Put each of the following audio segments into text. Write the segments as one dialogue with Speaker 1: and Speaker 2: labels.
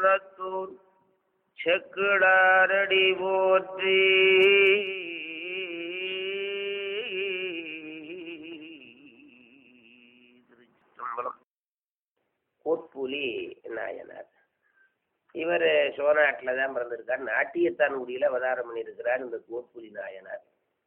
Speaker 1: புறத்தூர் செக்கிடாரடி போற்றி திருச்சிற்றம்பலம் கோட்புலி நாயனார் இவர் சோநாட்டில் தான் பிறந்திருக்கார் நாட்டியத்தான் குடியில் அவதாரம் பண்ணியிருக்கிறார் இந்த கோட்புலி நாயனார்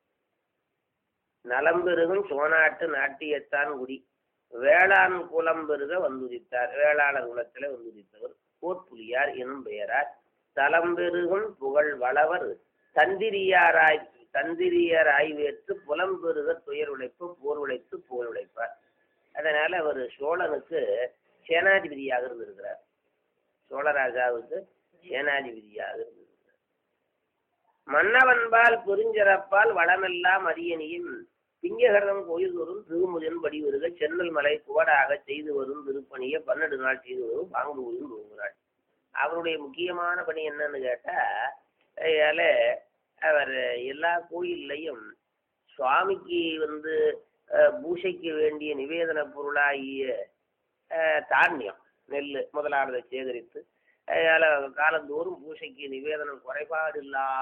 Speaker 1: நலம்பெருகும் சோநாட்டு நாட்டியத்தான் குடி வேளாண் குலம் பெருக வந்துதித்தார் வேளாளர் குலத்தில் வந்துதித்தவர் கோட்புலியார் எனும் பெயரார் தலம்பெருகும் புகழ் வளவர் தந்திரியாராய் தந்திரியர் ஆய்வேற்று புலம்பெருக துயர் உழைப்பு போர் உழைத்து போர் உழைப்பார் அதனால அவர் சோழனுக்கு சேனாதிபதியாக இருந்திருக்கிறார் சோழராஜாவுக்கு சேனாதிபதியாக இருந்திருக்கிறார் மன்னவன்பால் பெருஞ்சிறப்பால் வளமெல்லாம் அரியணியும் பிங்ககரம் கோயில் தோறும் திருமுதன் படி வருக சென்னல் மலை புகடாக செய்து வரும் திருப்பணியை பன்னெண்டு நாள் செய்து வரும் பாங்கு ஊரில் தூங்குகிறாள் அவருடைய முக்கியமான பணி என்னன்னு கேட்டா அதனால அவர் எல்லா கோயில்லையும் சுவாமிக்கு வந்து அஹ், பூசைக்கு வேண்டிய நிவேதன பொருளாகிய அஹ், தானியம் நெல் முதலானதை சேகரித்து அதனால காலந்தோறும் பூசைக்கு நிவேதனம் குறைபாடு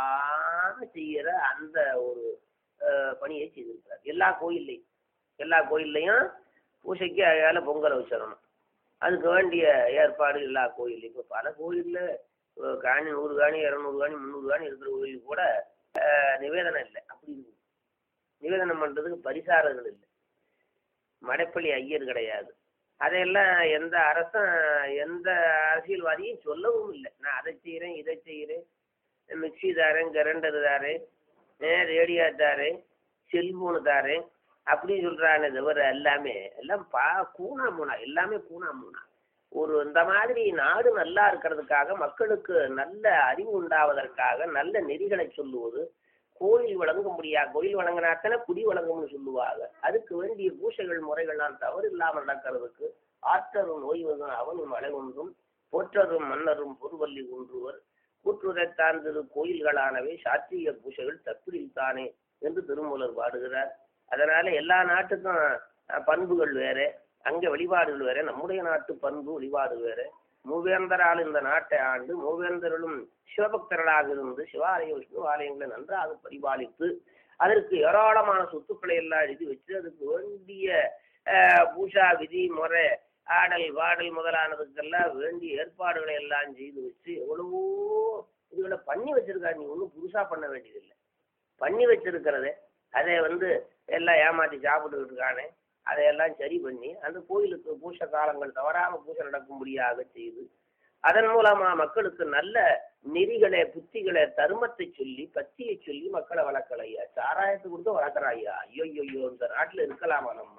Speaker 1: இல்லாம செய்யற அந்த ஒரு அஹ், பணியை செய்திருக்கிறார் எல்லா கோயில்லையும் எல்லா கோயில்லையும் பூசைக்கு அதனால பொங்கலை வச்சிடணும் அதுக்கு வேண்டிய ஏற்பாடு எல்லா கோயில்லையும் இப்போ பல கோயிலில் காணி நூறு காணி இரநூறு காணி முந்நூறு காணி இருக்கிற கோயிலுக்கு கூட அஹ், நிவேதனம் இல்லை அப்படி இருக்குது நிவேதனம் பண்ணுறதுக்கு பரிசாரங்கள் இல்லை மடைப்பள்ளி ஐயர் கிடையாது அதையெல்லாம் எந்த அரசும் எந்த அரசியல்வாதியும் சொல்லவும் இல்லை நான் அதை செய்கிறேன் இதை செய்கிறேன் மிக்சி தாரேன் கிரைண்டர் தாரேன் ரேடியோ தாரேன் செல்போனு தாரேன் அப்படி சொல்கிறானே தவிர எல்லாமே எல்லாம் பா கூணா மூணா எல்லாமே கூணா மூணா ஒரு இந்த மாதிரி நாடு நல்லா இருக்கிறதுக்காக மக்களுக்கு நல்ல அறிவு உண்டாவதற்காக நல்ல நெறிகளை சொல்லுவது கோயில் வழங்க முடியா கோயில் வழங்கினாத்தானே குடி வழங்கும்னு சொல்லுவாங்க அதுக்கு வேண்டிய பூசைகள் முறைகள்லாம் தவறு இல்லாமல் நடக்கிறதுக்கு ஆற்றரும் ஓய்வதும் அவனும் மலை ஒன்றும் போற்றரும் மன்னரும் பொருவல்லி ஒன்றுவர் கூற்றுரைத்தான் திரு கோயில்களானவை சாத்திரிய பூசைகள் தப்பில் தானே என்று திருமூலர் பாடுகிறார் அதனால எல்லா நாட்டுக்கும் அஹ், பண்புகள் வேற அங்க வழிபாடுகள் வேற நம்முடைய நாட்டு பண்பு வழிபாடு வேற மூவேந்தரால் இந்த நாட்டை ஆண்டு மூவேந்தர்களும் சிவபக்தர்களாக இருந்து சிவாலய விஷ்ணு ஆலயங்களை நன்றாக பரிபாலித்து அதற்கு ஏராளமான சொத்துக்களை எல்லாம் எழுதி வச்சு அதுக்கு வேண்டிய அஹ், பூஷா விதி முறை ஆடல் பாடல் முதலானதுக்கெல்லாம் வேண்டிய ஏற்பாடுகளை எல்லாம் செய்து வச்சு எவ்வளவோ இதுகளை பண்ணி வச்சிருக்காரு நீ ஒன்றும் புதுசா பண்ண வேண்டியதில்லை பண்ணி வச்சிருக்கிறத அதை வந்து எல்லாம் ஏமாத்தி சாப்பிட்டுக்கிட்டு இருக்கானே அதையெல்லாம் சரி பண்ணி அந்த கோயிலுக்கு பூச காலங்கள் தவறாம பூஜை நடக்கும்படியாக செய்து அதன் மூலமா மக்களுக்கு நல்ல நெறிகளை புத்திகளை தர்மத்தை சொல்லி பத்தியை சொல்லி மக்களை வளர்க்கல ஐயா சாராயத்தை கொடுத்து வளர்க்குறா ஐயா ஐயோ ஐயோ இந்த நாட்டுல இருக்கலாமா நம்ம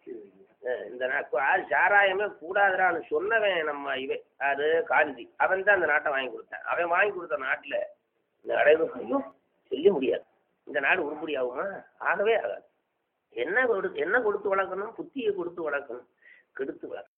Speaker 1: அஹ் இந்த நா- ஆ- சாராயமே கூடாதுடான்னு சொன்னவன் நம்ம இவன் அது காந்தி அவன் தான் அந்த நாட்டை வாங்கி கொடுத்தான் அவன் வாங்கி கொடுத்த நாட்டுல இந்த அடைவு ஐயோ சொல்ல முடியாது இந்த நாடு உருப்படி ஆகுமா ஆகவே ஆகாது என்ன கொடுத்து என்ன கொடுத்து வளர்க்கணும் புத்தியை கொடுத்து வளர்க்கணும் கெடுத்து வளர்க்கணும்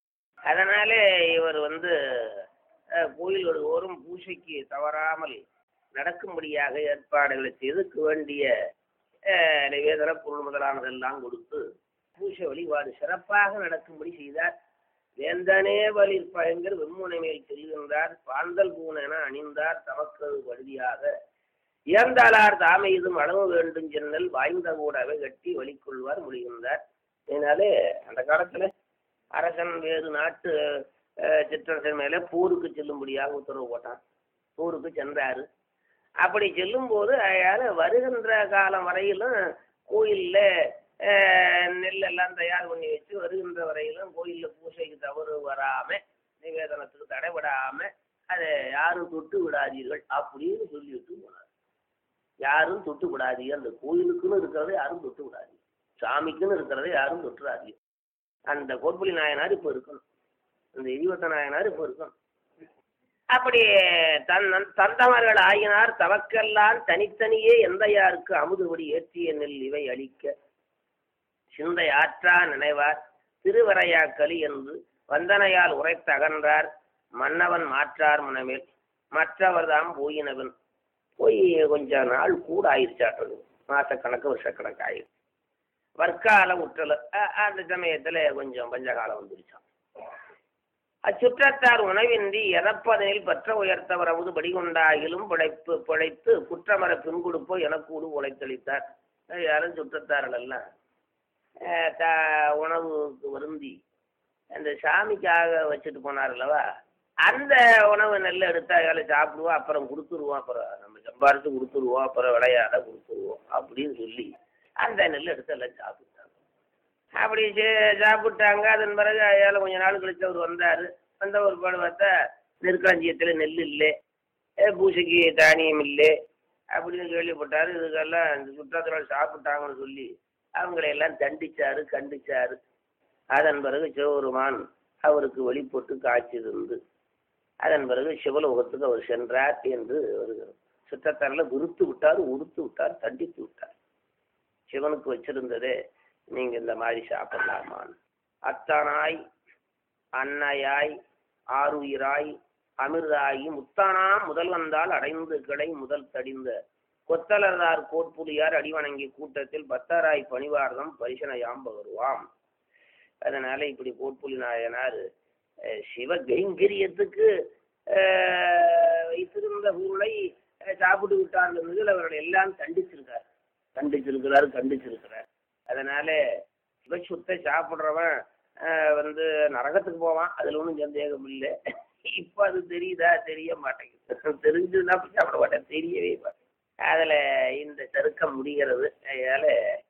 Speaker 1: அதனாலே இவர் வந்து அஹ், கோயில்கள் ஓரும் பூசைக்கு தவறாமல் நடக்கும்படியாக ஏற்பாடுகளை செய்து இதுக்கு வேண்டிய அஹ், நிவேதன பொருள் முதலானதெல்லாம் கொடுத்து பூசை வழிபாடு சிறப்பாக நடக்கும்படி செய்தார் வேந்தனே வலிர் பயங்கர் வெம்முனை மேல் செல்கின்றார் பாந்தல் பூனென அணிந்தார் தமக்கது படுதியாக இறந்தாளார் தாமை இதும் அளவு வேண்டும் சென்னல் வாய்ந்த கூடவே கட்டி வழிகொள்வார் முடிகின்றார் இதனாலே அந்த காலத்துல அரசன் வேறு நாட்டு அஹ், சிற்றரசன் மேலே போருக்கு செல்லும்படியாக உத்தரவு போட்டான் போருக்கு சென்றாரு அப்படி செல்லும்போது அயால வருகின்ற காலம் வரையிலும் கோயில்ல அஹ், நெல் எல்லாம் தயார் பண்ணி வச்சு வருகின்ற வரையிலும் கோயில்ல பூசைக்கு தவறு வராம நிவேதனத்துக்கு தடைபடாம அதை யாரும் தொட்டு விடாதீர்கள் அப்படின்னு சொல்லிவிட்டு போனார் யாரும் தொட்டு விடாதீங்க அந்த கோயிலுக்குன்னு இருக்கிறத யாரும் தொட்டு விடாதீங்க சாமிக்குன்னு இருக்கிறத யாரும் தொட்டுறாதீங்க அந்த கோட்புலி நாயனார் இப்போ இருக்கணும் அந்த எரிவத்த நாயனார் இப்போ இருக்கணும் அப்படி தன் தந்தவர்கள் ஆகினார் தவக்கெல்லாம் தனித்தனியே எந்தையாருக்கு அமுதுபடி ஏற்றிய நெல் இவை அளிக்க சிந்தை ஆற்றா நினைவார் திருவரையா களி என்று வந்தனையால் உரைத்த அகன்றார் மன்னவன் மாற்றார் மனமேல் மற்றவர்தாம் போயினவன் போய் கொஞ்ச நாள் கூட ஆயிடுச்சாட்டது மாசக்கணக்கு வருஷக்கணக்கு ஆயிடுச்சு வர்க்கால உற்றல அ- அந்த சமயத்துல கொஞ்சம் பஞ்சகாலம் வந்துருச்சான் அச்சுற்றத்தார் உணவின்றி எதப்பதனில் பற்ற உயர்த்தவரவது படிகொண்டாகிலும் பிழைப்பு பிழைத்து குற்றமர பின்கொடுப்போ எனக்கூடு உழைத்தளித்தார் அஹ் யாரும் சுற்றத்தார்கள் எல்லாம் அஹ் த- உணவுக்கு வருந்தி அந்த சாமிக்காக வச்சுட்டு போனார் அல்லவா அந்த உணவு நெல் எடுத்தா வேலை சாப்பிடுவோம் அப்புறம் கொடுத்துருவோம் அப்புறம் நம்ம சம்பாரிச்சு கொடுத்துருவோம் அப்புறம் விளையாட கொடுத்துருவோம் அப்படின்னு சொல்லி அந்த நெல் எடுத்து எல்லாம் சாப்பிட்டாங்க அப்படி சே- சாப்பிட்டாங்க அதன் பிறகு ஏழை கொஞ்ச நாள் கழிச்சு அவர் வந்தார் வந்த ஒரு பாடு பார்த்தா நெற்களஞ்சியத்தில் நெல் இல்லை அஹ் பூசைக்கு தானியம் இல்லை அப்படின்னு கேள்விப்பட்டார் இதுக்கெல்லாம் இந்த சுற்றத்தில் சாப்பிட்டாங்கன்னு சொல்லி அவங்களை எல்லாம் தண்டிச்சாரு கண்டிச்சாரு அதன் பிறகு சிவபெருமான் அவருக்கு வெளிப்பட்டு காய்ச்சிருந்து அதன் பிறகு சிவலோகத்துக்கு அவர் சென்றார் என்று வருகிறது சுற்றத்தாரில் விருத்து விட்டார் உடுத்து விட்டார் தண்டித்து விட்டார் சிவனுக்கு வச்சிருந்ததே நீங்க இந்த மாதிரி சாப்பிடலாமான்னு அத்தானாய் அன்னையாய் ஆருயிராய் அமிர்தாயி முத்தானாம் முதல் வந்தால் அடைந்து கிளை முதல் தடிந்த கொத்தலர்தார் கோட்புலியார் அடிவணங்கி கூட்டத்தில் பத்தராய் பணிவார்தம் பரிசனையாம் பகருவாம் அதனால இப்படி கோட்புலி நாயனார் அஹ், சிவ கைங்கரியத்துக்கு அஹ், வைத்திருந்த பொருளை அஹ், சாப்பிட்டு விட்டார்கள் என்பதில் அவர்கள் எல்லாம் கண்டிச்சிருக்கார் கண்டிச்சிருக்கிறார் கண்டிச்சிருக்கிறார் அதனால சிவசுத்தை சாப்பிட்றவன் அஹ், வந்து நரகத்துக்கு போவான் அதுல ஒன்றும் சந்தேகம் இல்லை இப்ப அது தெரியுதா தெரிய மாட்டேங்குது தெரிஞ்சுன்னா அப்ப சாப்பிட மாட்டேன் தெரியவே மாட்டேன் அதுல இந்த சருக்கம் முடிகிறது அதனால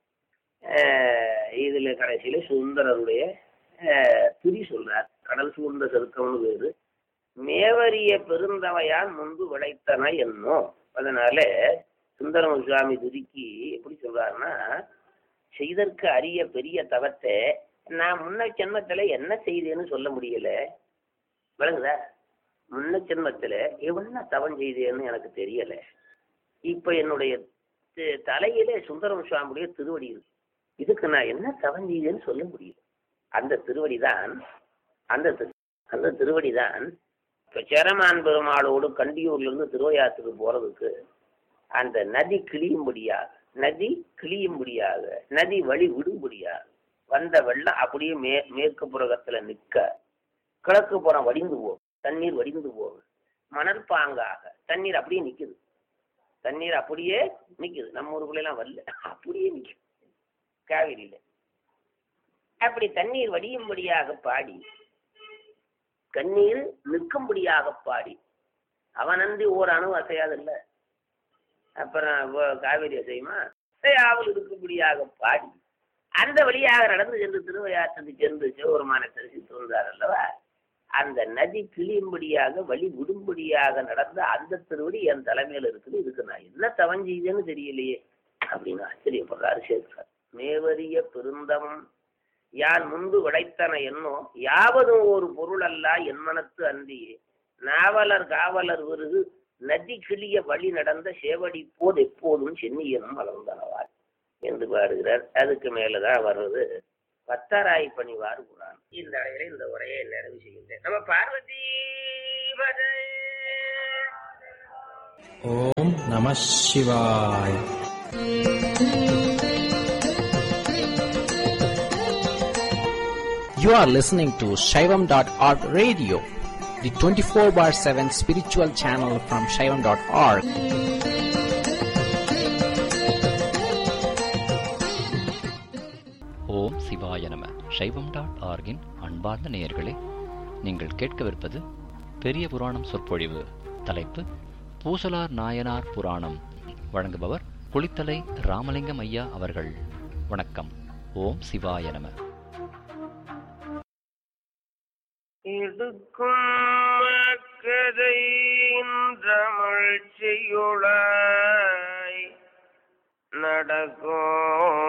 Speaker 1: அஹ், இதுல கடைசியில சுந்தரருடைய அஹ், துதி சொல்றார் கடல் சூழ்ந்த சருக்கம்னு பேரு மேவரிய பெருந்தவையான் முன்பு விளைத்தன என்னோ அதனால சுந்தரம சுவாமி துதிக்கு எப்படி சொல்றாருன்னா செய்தற்கு அரிய பெரிய தவத்தை நான் முன்ன ஜென்மத்துல என்ன செய்தேன்னு சொல்ல முடியல விளங்குதா முன்ன ஜென்மத்துல என்ன தவம் செய்தேன்னு எனக்கு தெரியல இப்ப என்னுடைய த- தலையிலே சுந்தரம் சுவாமியுடைய திருவடி இருக்கு இதுக்கு நான் என்ன தவம் செய்தேன்னு சொல்ல முடியல அந்த திருவடி தான் அந்த திரு- அந்த திருவடி தான் இப்ப சேரமான் பெருமாளோடு கண்டியூர்ல இருந்து திருவையாத்துக்கு போறதுக்கு அந்த நதி கிளியும்படியாக நதி கிளியும்படியாக நதி வழி விடும்படியாக வந்த வெள்ளம் அப்படியே மே மேற்கு புறகத்துல நிற்க கிழக்கு புறம் வடிந்து போகும் தண்ணீர் வடிந்து போகும் மணற்பாங்காக தண்ணீர் அப்படியே நிக்குது தண்ணீர் அப்படியே நிக்குது நம்ம ஊருக்குள்ள எல்லாம் வரல அப்படியே நிக்குது காவிரியில அப்படி தண்ணீர் வடியும்படியாக பாடி கண்ணீர் நிற்கும்படியாக பாடி அவனன்றி ஓர் அணு அசையாதில்ல அப்புறம் வ- காவிரி அசையுமா ஆவல் இருக்கும்படியாக பாடி அந்த வழியாக நடந்து சென்று திருவையாற்றத்துக்கு சென்று சிவபெருமானை தரிசித்து வந்தார் அல்லவா அந்த நதி கிளியும்படியாக வழி விடும்படியாக நடந்த அந்த திருவடி என் தலைமையில இருக்குது இதுக்கு நான் என்ன தவம் செய்தேன்னு தெரியலையே அப்படின்னு ஆச்சரியப்படுறாரு சேர்க்கிறார் மேவரிய பெருந்தவம் யான் முன்பு விளைத்தன என்னோ யாவதும் ஒரு பொருள் அல்ல என் மனத்து அன்றியே நாவலர் காவலர் விருது நதி கிளிய வழி நடந்த சேவடி போது எப்போதும் சென்னியனும் வளர்ந்தனவார் என்று பாடுகிறார் அதுக்கு மேலதான் வர்றது பத்தராய் பணிவார் குரான் இந்த அளவில் இந்த உரையை நிறைவு செய்கின்றேன் நம்ம பார்வதி பதை
Speaker 2: ஓம் நம சிவாய் You are listening to Shaivam.org radio, the 24 bar 7 spiritual channel from Shaivam.org.
Speaker 3: ஓம் சிவாய நம சைவம் டாட் ஆர்கின் அன்பார்ந்த நேயர்களே நீங்கள் கேட்கவிருப்பது பெரிய புராணம் சொற்பொழிவு தலைப்பு பூசலார் நாயனார் புராணம் வழங்குபவர் குளித்தலை ராமலிங்கம் ஐயா அவர்கள் வணக்கம் ஓம் சிவாய நம
Speaker 1: இடுக்கும் கதை தமிழ் செய்யுளாய் நடக்கும்